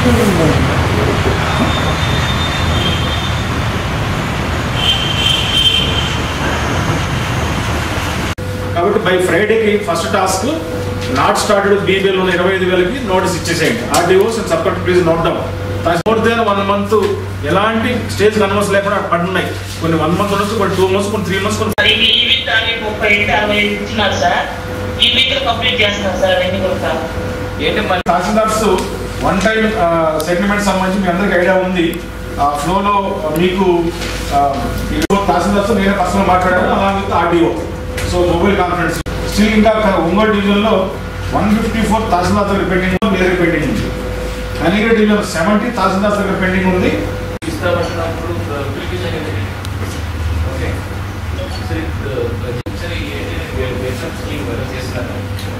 కాబట్టి బై ఫ్రైడేకి first task not started BBL ఉన్న ఇరవై ఐదు వేలకి నోటీస్ ఇచ్చేసేయండి ఆర్డీఓస్ అండ్ సబ్కట్ please note down more than one month ఎలాంటి స్టేజ్ కన్వర్స్ లేకుండా పడున్నాయి కొన్ని వన్ మంత్ ఉండొచ్చు కొన్ని టూ మంత్స్ కొన్ని త్రీ మంత్స్ కొన్ని మరి ఈ వీక్ దాన్ని ముప్పై ఐదు అరవై ఐదు ఇచ్చినారు సార్ ఈ వీక్ లో కంప్లీట్ చేస్తున్నారు సార్ అవన్నీ కూడా ఏంటి మళ్ళీ తహసీల్దార్స్ వన్ టైం సెటిల్మెంట్ సంబంధించి మీ అందరికి ఐడియా ఉంది ఆ ఫ్లోలో మీకు ఆ, ఇదిగో తహసీల్దార్స్ నేనే పర్సనల్ మాట్లాడాను అలాగే RDO so mobile conference still ఇంకా క- ఒంగోలు డివిజన్లో వన్ ఫిఫ్టీ ఫోర్ తహసీల్దార్ దగ్గర పెండింగ్ ఉంది మీ దగ్గర పెండింగ్ ఉంది అనిగడ్ డివిజన్ సెవెంటీ తహసీల్దార్ దగ్గర పెండింగ్ ఉంది ఇస్తామంటున్నప్పుడు పిలిపించండి ఓకే సరే సరే స్కీమ్ వర్క్ చేస్తున్నారు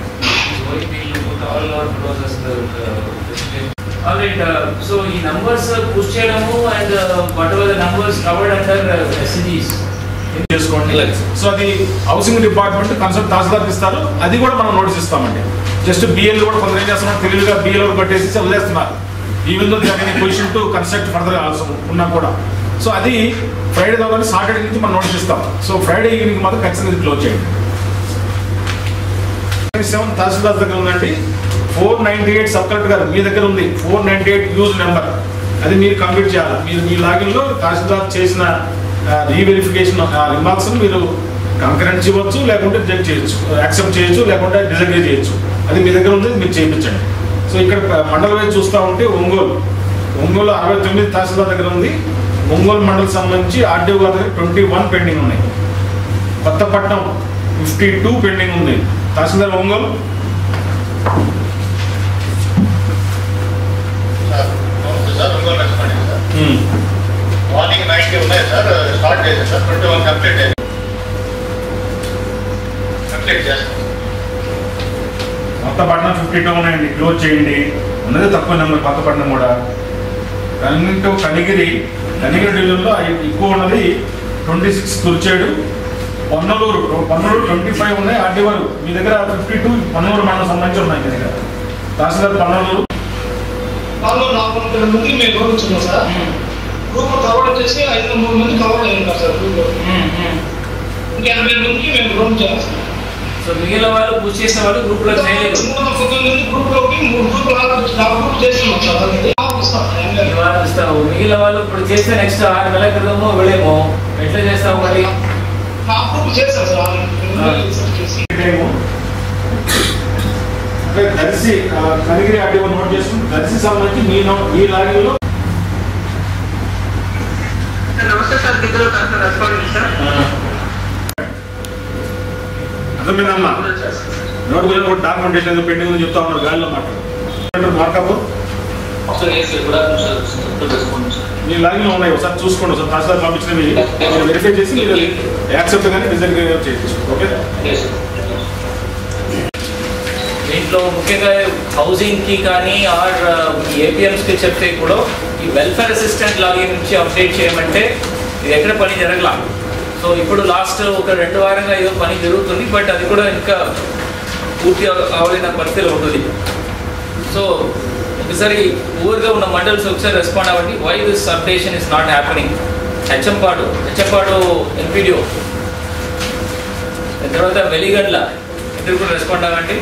all hour process alright so ఈ నంబర్స్ పుష్ చేయడము and whatever the numbers covered under ఎస్సీజీస్ చేసుకోండి సో అది హౌసింగ్ డిపార్ట్మెంట్ కన్సల్ట్ తహసీల్దార్కి ఇస్తారు అది కూడా మనం నోటీస్ ఇస్తామండి జస్ట్ బిఎల్ కూడా కొందరు ఏం చేస్తున్నారు తెలివిగా బిఎల్ కట్టేసి వదిలేస్తున్నారు ఈవెన్ దో దాని పొజిషన్ టు కన్స్ట్రక్ట్ ఫర్దర్ ఉన్నా కూడా సో అది ఫ్రైడే దాకా సాటర్డే నుంచి మనం నోటీస్ ఇస్తాం సో ఫ్రైడే ఈవినింగ్ మాత్రం ఖచ్చితంగా ఇది క్లోజ్ చేయండి సెవెన్ తహసీల్దార్ దగ్గర ఉందండి four ninety eight sub collector గారు మీ దగ్గర ఉంది four ninety eight use number అది మీరు కంప్లీట్ చేయాలి మీరు మీ లాగిన్లో తహసీల్దార్ చేసిన రీవెరిఫికేషన్ రిమార్క్స్ మీరు కంకరెంట్ చేయవచ్చు లేకుంటే రిజెక్ట్ చేయొచ్చు యాక్సెప్ట్ చేయొచ్చు లేకుంటే డిజగ్రీ చేయొచ్చు అది మీ దగ్గర ఉంది మీరు చేయించండి సో ఇక్కడ మండల వైజ్ చూస్తూ ఉంటే ఒంగోలు ఒంగోలు అరవై తొమ్మిది తహసీల్దార్ దగ్గర ఉంది ఒంగోలు మండలం సంబంధించి ఆర్డీఓ గారి దగ్గర ట్వంటీ వన్ పెండింగ్ ఉన్నాయి కొత్తపట్నం ఫిఫ్టీ టూ పెండింగ్ ఉంది tahsildar Ongole sir namaste sir Ongole responding sir morning ninety ఉన్నాయి సార్ స్టార్ట్ చేశారు సార్ ట్వంటీ వన్ కంప్లీట్ అయింది కంప్లీట్ చేస్తాం కొత్తపట్నం ఫిఫ్టీ టూ ఉన్నాయండి క్లోజ్ చేయండి ఉన్నది తక్కువ నెంబర్ కొత్తపట్నం కూడా కనింటూ కనిగిరి కనిగిరి డివిజన్లో ఐ- ఎక్కువ ఉన్నది ట్వంటీ సిక్స్ తుర్చేడు పొన్నలూరు పొన్నలూరు ట్వంటీ ఫైవ్ ఉన్నాయి ఆర్డీవారు మీ దగ్గర ఫిఫ్టీ టూ పొన్నలూరు మండలం సంబంధించి ఉన్నాయి మీ దగ్గర తహసీల్దార్ పొన్నలూరు వాళ్ళు నాలుగు వందల మంది మేము గౌరవించున్నాం సార్ గ్రూప్ కవర్ చేసి ఐదు వందల మూడు మంది కవర్ అయి ఉంటారు సార్ గ్రూప్ ఇంకా ఎనభై మందికి మేము గ్రూప్ చేయాలి సార్ సో మిగిలిన వాళ్ళు పుష్ చేసిన వాళ్ళు గ్రూప్ లో చేయలేదు మూడు వందల పంతొమ్మిది మంది గ్రూప్ లోకి మూడు గ్రూప్ నాలుగు గ్రూప్ చేస్తున్నాం సార్ అది ఆఫ్ ఇస్తాం ఏం లేదు. నివారణ ఇస్తావు మిగిలిన వాళ్ళు ఇప్పుడు చేస్తే నెక్స్ట్ ఆరు నెలల క్రితమో వెళ్ళేమో ఎట్లా చేస్తావు మరి నా గ్రూప్ చేశాం సార్ ఆల్రెడీ. రీసెర్చ్ చేసి టైము అంటే దర్శి ఆ, కనిగిరి ఆర్డీఓ నోట్ చేసుకుని దర్శి సంబంధించి మీ నో మీ లాగిన్లో నమస్తే సార్ గిద్దరు కరెక్ట్ రెస్పాండింగ్ సార్ అర్థమైందమ్మా నోట్ గురించి కూడా డాక్యుమెంటేషన్ ఏదో పెండింగ్ అని చెప్తా ఉన్నారు గాలిలో మాట్లాడు మార్కప్ మీ లాగిన్లో ఉన్నాయి ఒకసారి చూసుకోండి ఒకసారి తహసీల్దార్ పంపించినవి మీరు వెరిఫై చేసి మీరు యాక్సెప్ట్ కానీ డిజైన్ చేయొచ్చు ఓకే దీంట్లో ముఖ్యంగా హౌసింగ్ కి కానీ ఆర్ ఏపీఎంస్ కి చెప్తే కూడా ఈ వెల్ఫేర్ అసిస్టెంట్ లాగిన్ నుంచి అప్డేట్ చేయమంటే ఇది ఎక్కడ పని జరగలా సో ఇప్పుడు లాస్ట్ ఒక రెండు వారంగా ఏదో పని జరుగుతుంది బట్ అది కూడా ఇంకా పూర్తి అవలేన పరిస్థితిలో ఉంటుంది సో ఒకసారి ఊరుగా ఉన్న మండల్స్ ఒకసారి రెస్పాండ్ అవ్వండి why this updation is not happening హెచ్చంపాడు హెచ్చంపాడు ఎంపీడిఓ తర్వాత వెలిగండ్ల ఇద్దరు కూడా రెస్పాండ్ అవ్వండి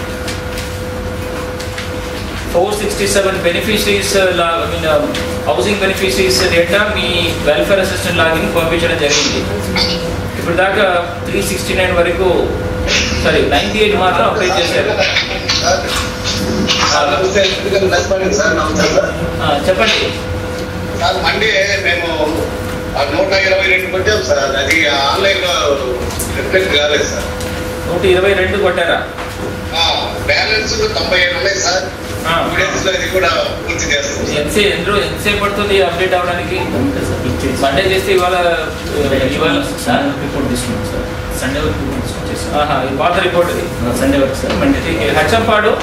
four sixty seven beneficiaries I mean housing beneficiaries data మీ వెల్ఫేర్ అసిస్టెంట్ లాగిన్ పంపించడం జరిగింది ఇప్పుడు దాకా త్రీ సిక్స్టీ నైన్ వరకు సారీ నైంటీ ఎయిట్ మాత్రం అప్డేట్ చేశారు రెస్పాండింగ్ సార్ నమస్తే సార్ ఆ, చెప్పండి సార్ మండే మేము ఆ నూట ఇరవై రెండు కొట్టాం సార్ అది ఆన్లైన్ లో రిఫ్లెక్ట్ కాలేదు సార్ నూట ఇరవై రెండు కొట్టారా బ్యాలెన్స్ తొంభై ఏడు ఉన్నాయి సార్ ఆ. టూ డేస్ లో ఇది కూడా పూర్తి చేస్తాం సార్ ఎంతసే ఎందరో ఎంతసేపు పడుతుంది అప్డేట్ అవ్వడానికి మండే చేస్తే ఇవాళ ఇవాళ రిపోర్ట్ తీసుకున్నాం సార్ సండే వరకు రిపోర్ట్ తీసుకొని చేస్తాం ఆహా, ఇది పాత రిపోర్ట్ ఇది సండే వరకు సార్ మండే హచ్చంపాడు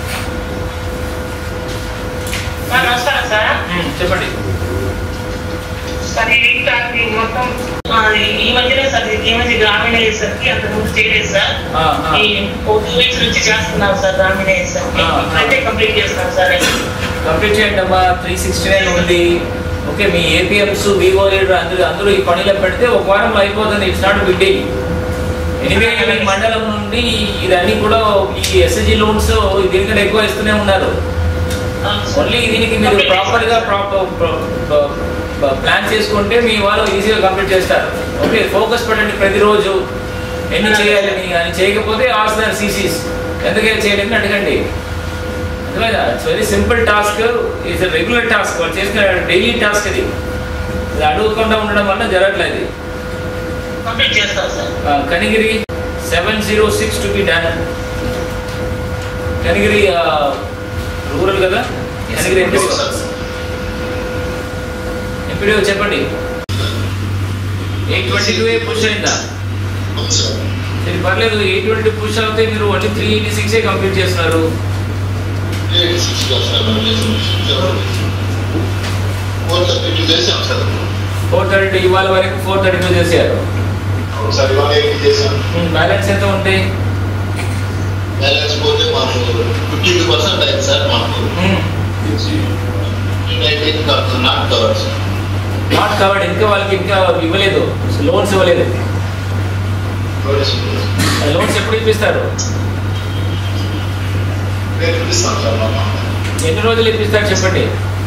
సార్ నమస్కారం సార్ ఉమ్, చెప్పండి సార్ ఈ వీక్ దానికి మొత్తం ఆ, ఈ మధ్యనే సార్ ఈ మధ్య గ్రామీణ వేసరికి అంత ముందు చేయలేదు సార్ ఆ, ఆ. ఈ ఓ టూ వీక్స్ నుంచి చేస్తున్నాం సార్ గ్రామీణ వేసరికి ఆ, ఆ. ఇప్పుడైతే కంప్లీట్ చేస్తున్నాం సార్ కంప్లీట్ చేయండి అమ్మా త్రీ సిక్స్టీ నైన్ ఉంది ఓకే మీ ఏపీఎంస్ వివో లీడర్ అందరూ అందరూ ఈ పనిలో పెడితే ఒక వారంలో అయిపోతుంది it's not big deal anyway మీ మండలం నుండి ఇదన్నీ కూడా ఈ ఎస్ఎస్జి లోన్స్ దీనికంటే ఎక్కువ ఇస్తూనే ఉన్నారు ఓన్లీ దీనికి మీరు ప్రాపర్ గా ప్లాన్ చేసుకుంటే మీ వాళ్ళు ఈజీగా కంప్లీట్ చేస్తారు ఓకే ఫోకస్ పెట్టండి ప్రతిరోజు ఎన్ని చేయాలని అని చేయకపోతే ఆస్తున్నారు సీసీస్ ఎందుకే చేయలేదని అడగండి అర్థమైందా it's very simple task it's regular task వాళ్ళు చేసుకునే డైలీ టాస్క్ ఇది ఇది అడగకుండా ఉండడం వల్ల జరగట్లేదు కంప్లీట్ చేస్తాం సార్ ఆ, Kanigiri seven zero six to be done Kanigiri rural కదా కనిగిరి ఎంపీ ఎంపీడీ చెప్పండి ఎయిట్ ట్వంటీ టూ పుష్ అయిందా సరే పర్లేదు ఎయిట్ ట్వంటీ పుష్ అవుతే మీరు only three eighty six complete చేస్తున్నారు చేసాం సార్ ఫోర్ థర్టీ ఇవాళ వరకు ఫోర్ థర్టీ టూ చేశారు అవును సార్ ఇవాళ ఏంటి చేసాం బ్యాలెన్స్ ఎంత ఉంటాయి బ్యాలెన్స్ పోతే మాకు ఫిఫ్టీన్ పర్సెంట్ అయింది సార్ మాకు not cover sir not covered ఇంకా వాళ్ళకి ఇంకా ఇవ్వలేదు లోన్స్ ఇవ్వలేదు లోన్స్ ఎప్పుడు ఇప్పిస్తారు నేను ఇప్పిస్తాను సార్ మా ఎన్ని రోజులు ఇప్పిస్తారు చెప్పండి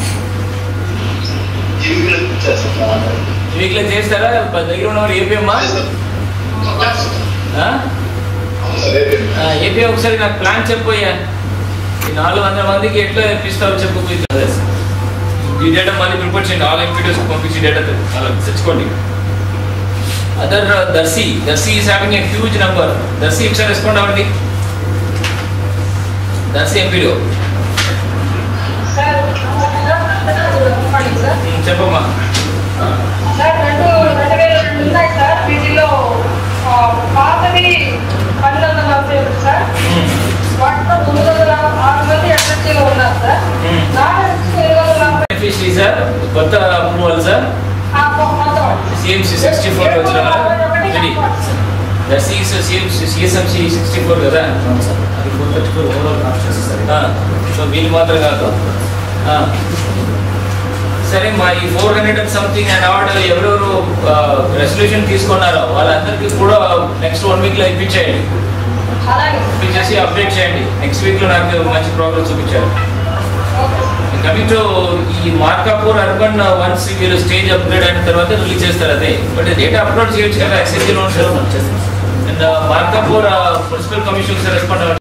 జీవితంలో ఇప్పించేస్తాం సార్ వీక్లో చేస్తారా ప- దగ్గర ఉన్నవారు ఏపీఎమ్మా అవును సార్ అయిపోయింది ఏపీ ఒకసారి నాకు ప్లాన్ చెప్పయ్యా ఈ నాలుగు వందల మందికి ఎట్లా ఇప్పిస్తావు చెప్పు ఈ డేటా మళ్ళీ ప్రిపేర్ చేయండి ఆల్ ఎంపీటీస్ పంపించి డేటా అలా తెచ్చుకోండి other Darsi Darsi is having a huge number Darsi ఒకసారి రెస్పాండ్ అవ్వండి దర్శి ఎంపీడీ సార్ చెప్పండి సార్ చెప్పమ్మా సార్ రెండు రెండు వేల రెండు ఉన్నాయి సార్ వీటిలో ఆ, పాతవి పన్నెండు వందల నలభై ఒకటి సార్ వాటిలో తొమ్మిది వందల ఆరు మంది ఎస్ఎస్సీలో ఉన్నారు సార్ Hmm. నాలుగు నుంచి ఎనిమిది వందల నలభై బెనిఫిషరీ సార్ కొత్త అప్రూవల్ సార్ ఆ, మొత్తం సిఎంసి సిక్స్టీ ఫోర్ ఏడు వందల నలభై ఒకటి వచ్చిన కావాలి. దర్శి సిఎస్ఎంసి సిక్స్టీ ఫోర్ కదా అది four thirty four overall conscious sir ఆ, సో వీళ్ళు మాత్రం కాదు ఆ. సరే మా ఈ four hundred and something and order ఎవరెవరు రెసల్యూషన్ తీసుకున్నారో వాళ్ళందరికీ కూడా నెక్స్ట్ వన్ వీక్లో ఇప్పించేయండి అలాగే ఇప్పించేసి అప్డేట్ చేయండి నెక్స్ట్ వీక్లో నాకు మంచి ప్రోగ్రెస్ చూపించారు ఓకే సార్. కమింగ్ టు ఈ మార్కాపూర్ అర్బన్ వన్స్ మీరు స్టేజ్ అప్గ్రేడ్ అయిన తర్వాత రిలీజ్ చేస్తారు అదే బట్ డేటా అప్లోడ్ చేయొచ్చు కదా SSC loans and Markapur municipal commission respond